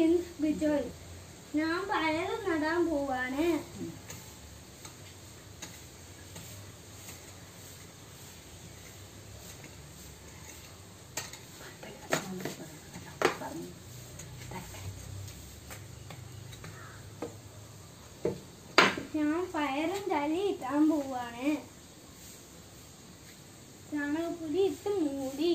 Means Bijoy ഞാൻ പയർ നടാൻ പോവാണ് ഞാൻ പയറും തലി ഇട്ടാൻ പോവാണ് ചാണകപ്പൊടി ഇട്ട് മൂടി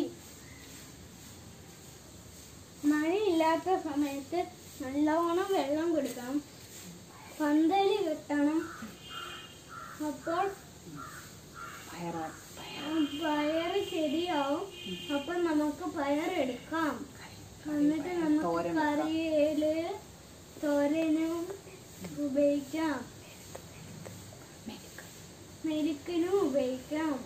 മഴയില്ലാത്ത സമയത്ത് നല്ലോണം വെള്ളം കൊടുക്കണം പന്തലി കെട്ടണം അപ്പോൾ പയറ് പയറ് ശരിയാവും അപ്പൊ നമുക്ക് പയർ എടുക്കാം എന്നിട്ട് നമുക്ക് തോരൻ വെക്കാം. കറിയില് തോരനും ഉപയോഗിക്കാം മെരുക്കിനും ഉപയോഗിക്കാം